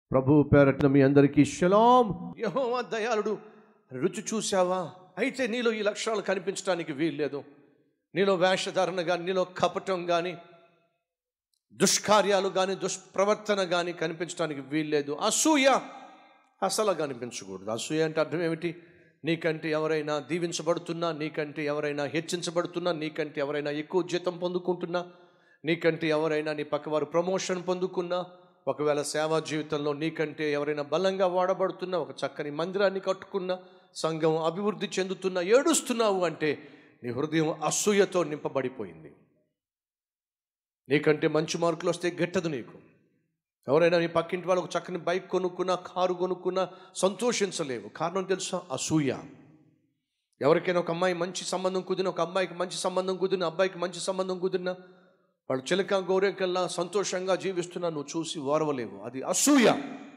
ప్రభు పేరట్న మీ అందరికీ షలాం యెహోవా దయాళుడు రుచి చూసావా అయితే నీలో ఈ లక్షణాలు కనిపించడానికి వీల్లేదు నీలో వేషధారణ కానీ నీలో కపటం కానీ దుష్కార్యాలు కానీ దుష్ప్రవర్తన కానీ కనిపించడానికి వీల్లేదు అసూయ అసలు కనిపించకూడదు అసూయ అంటే అర్థం ఏమిటి నీకంటే ఎవరైనా దీవించబడుతున్నా నీకంటే ఎవరైనా హెచ్చించబడుతున్నా నీకంటే ఎవరైనా ఎక్కువ జీతం పొందుకుంటున్నా నీకంటే ఎవరైనా నీ పక్కవారు ప్రమోషన్ పొందుకున్నా ఒకవేళ సేవా జీవితంలో నీకంటే ఎవరైనా బలంగా వాడబడుతున్నా ఒక చక్కని మందిరాన్ని కట్టుకున్నా సంఘం అభివృద్ధి చెందుతున్నా ఏడుస్తున్నావు అంటే నీ హృదయం అసూయతో నింపబడిపోయింది నీకంటే మంచి మార్కులు వస్తే గెట్టదు నీకు ఎవరైనా నీ పక్కింటి వాళ్ళు ఒక చక్కని బైక్ కొనుక్కున్నా కారు కొనుక్కున్నా సంతోషించలేవు కారణం తెలుసా అసూయ ఎవరికైనా ఒక అమ్మాయి మంచి సంబంధం కుదిరిన ఒక అమ్మాయికి మంచి సంబంధం కుదిరిన అబ్బాయికి మంచి సంబంధం కుదిరిన వాళ్ళు చిలక గౌరవకల్లా సంతోషంగా జీవిస్తున్నా నువ్వు చూసి ఓరవలేవు అది అసూయ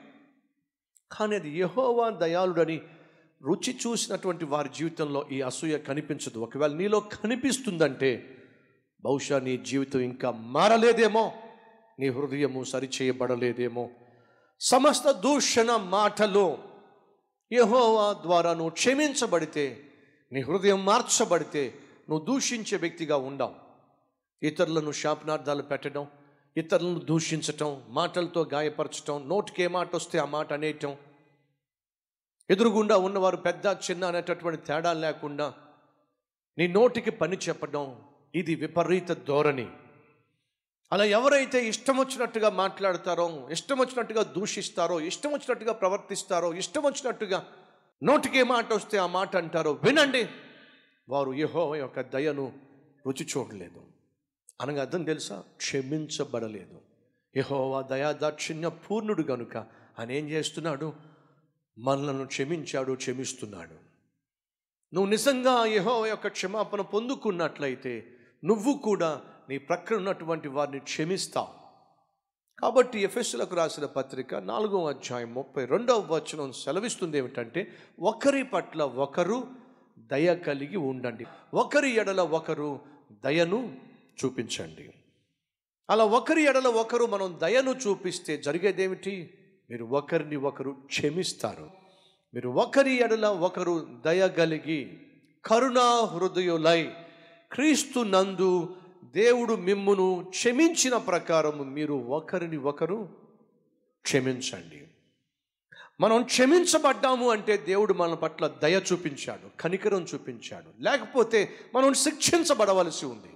కానీ అది యహోవా దయాళుడని రుచి చూసినటువంటి వారి జీవితంలో ఈ అసూయ కనిపించదు ఒకవేళ నీలో కనిపిస్తుందంటే బహుశా నీ జీవితం ఇంకా మారలేదేమో నీ హృదయము సరిచేయబడలేదేమో సమస్త దూషణ మాటలు యహోవా ద్వారా నువ్వు క్షమించబడితే నీ హృదయం మార్చబడితే నువ్వు దూషించే వ్యక్తిగా ఉండవు ఇతరులను శాపనార్థాలు పెట్టడం ఇతరులను దూషించటం మాటలతో గాయపరచటం నోటికి ఏ మాట వస్తే ఆ మాట అనేయటం ఎదురుగుండా ఉన్నవారు పెద్ద చిన్న అనేటటువంటి తేడా లేకుండా నీ నోటికి పని చెప్పడం ఇది విపరీత ధోరణి అలా ఎవరైతే ఇష్టం వచ్చినట్టుగా మాట్లాడతారో ఇష్టం వచ్చినట్టుగా దూషిస్తారో ఇష్టం వచ్చినట్టుగా ప్రవర్తిస్తారో ఇష్టం వచ్చినట్టుగా నోటికి ఏ మాట వస్తే ఆ మాట అంటారో వినండి వారు యహో యొక్క దయను రుచి చూడలేదు అనగా అర్థం తెలుసా క్షమించబడలేదు యహోవా దయా దాక్షిణ్య పూర్ణుడు గనుక ఆయన ఏం చేస్తున్నాడు మనలను క్షమించాడు క్షమిస్తున్నాడు నువ్వు నిజంగా యహో యొక్క క్షమాపణ పొందుకున్నట్లయితే నువ్వు కూడా నీ ప్రక్కన ఉన్నటువంటి వారిని క్షమిస్తావు కాబట్టి ఎఫ్ఎస్లకు రాసిన పత్రిక నాలుగో అధ్యాయం ముప్పై రెండవ వచనం సెలవిస్తుంది ఏమిటంటే ఒకరి పట్ల ఒకరు దయ కలిగి ఉండండి ఒకరి ఎడల ఒకరు దయను చూపించండి అలా ఒకరి ఎడల ఒకరు మనం దయను చూపిస్తే జరిగేదేమిటి మీరు ఒకరిని ఒకరు క్షమిస్తారు మీరు ఒకరి ఎడల ఒకరు దయ కలిగి కరుణా హృదయులై క్రీస్తు నందు దేవుడు మిమ్మును క్షమించిన ప్రకారము మీరు ఒకరిని ఒకరు క్షమించండి మనం క్షమించబడ్డాము అంటే దేవుడు మన పట్ల దయ చూపించాడు కనికరం చూపించాడు లేకపోతే మనం శిక్షించబడవలసి ఉంది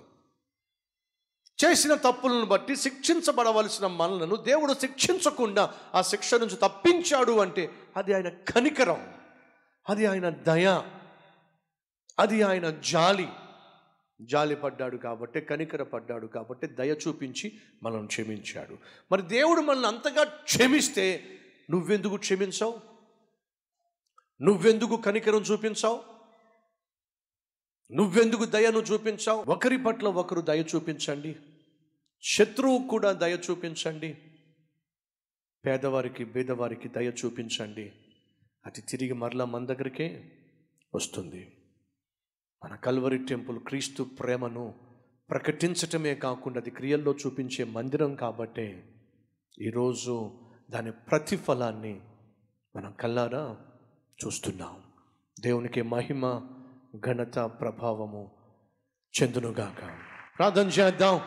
చేసిన తప్పులను బట్టి శిక్షించబడవలసిన మనలను దేవుడు శిక్షించకుండా ఆ శిక్ష నుంచి తప్పించాడు అంటే అది ఆయన కనికరం అది ఆయన దయ అది ఆయన జాలి జాలి పడ్డాడు కాబట్టి కనికర పడ్డాడు కాబట్టి దయ చూపించి మనం క్షమించాడు మరి దేవుడు మనల్ని అంతగా క్షమిస్తే నువ్వెందుకు క్షమించావు నువ్వెందుకు కనికరం చూపించావు నువ్వెందుకు దయను చూపించావు ఒకరి పట్ల ఒకరు దయ చూపించండి శత్రువు కూడా దయ చూపించండి పేదవారికి బీదవారికి దయ చూపించండి అది తిరిగి మరలా మన దగ్గరికే వస్తుంది మన కల్వరి టెంపుల్ క్రీస్తు ప్రేమను ప్రకటించటమే కాకుండా అది క్రియల్లో చూపించే మందిరం కాబట్టే ఈరోజు దాని ప్రతిఫలాన్ని మనం కల్లారా చూస్తున్నాం దేవునికి మహిమ ఘనత ప్రభావము చెందునుగాక ప్రార్థన చేద్దాం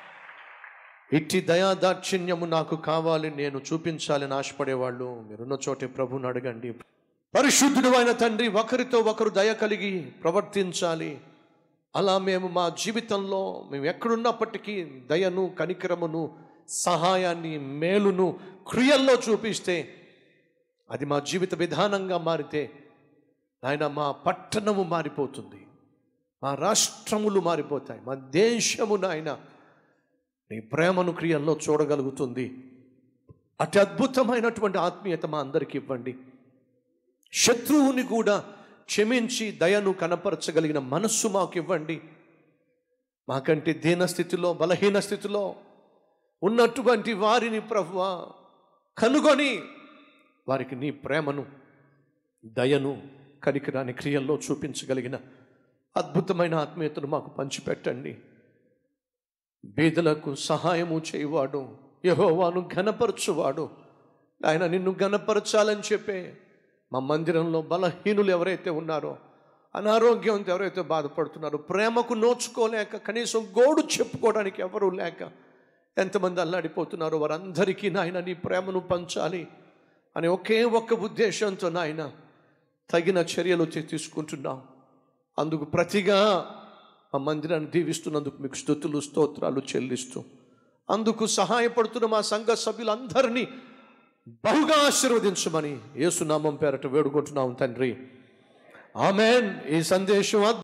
ఇట్టి దయా దాక్షిణ్యము నాకు కావాలి నేను చూపించాలని ఆశపడేవాళ్ళు మీరున్న చోటే ప్రభుని అడగండి పరిశుద్ధుడు అయిన తండ్రి ఒకరితో ఒకరు దయ కలిగి ప్రవర్తించాలి అలా మేము మా జీవితంలో మేము ఎక్కడున్నప్పటికీ దయను కనికరమును సహాయాన్ని మేలును క్రియల్లో చూపిస్తే అది మా జీవిత విధానంగా మారితే ఆయన మా పట్టణము మారిపోతుంది మా రాష్ట్రములు మారిపోతాయి మా దేశము నాయన నీ ప్రేమను క్రియల్లో చూడగలుగుతుంది అతి అద్భుతమైనటువంటి ఆత్మీయత మా అందరికి ఇవ్వండి శత్రువుని కూడా క్షమించి దయను కనపరచగలిగిన మనస్సు మాకు ఇవ్వండి మాకంటే దీన స్థితిలో బలహీన స్థితిలో ఉన్నటువంటి వారిని ప్రభువ కనుగొని వారికి నీ ప్రేమను దయను కనికరాని క్రియల్లో చూపించగలిగిన అద్భుతమైన ఆత్మీయతను మాకు పంచిపెట్టండి బీదలకు సహాయము చేయువాడు యహోవాను ఘనపరచువాడు ఆయన నిన్ను గనపరచాలని చెప్పే మా మందిరంలో బలహీనులు ఎవరైతే ఉన్నారో అనారోగ్యంతో ఎవరైతే బాధపడుతున్నారో ప్రేమకు నోచుకోలేక కనీసం గోడు చెప్పుకోవడానికి ఎవరూ లేక ఎంతమంది అల్లాడిపోతున్నారో వారందరికీ నాయన నీ ప్రేమను పంచాలి అనే ఒకే ఒక్క ఉద్దేశంతో నాయన తగిన చర్యలు తీ- తీసుకుంటున్నాం అందుకు ప్రతిగా మా మందిరాన్ని దీవిస్తున్నందుకు మీకు స్థుతులు స్తోత్రాలు చెల్లిస్తూ అందుకు సహాయపడుతున్న మా సంఘ సభ్యులందరినీ బహుగా ఆశీర్వదించమని యేసునామం పేరట వేడుకుంటున్నాం తండ్రి ఆమెన్ ఈ సందేశం అద్భుతం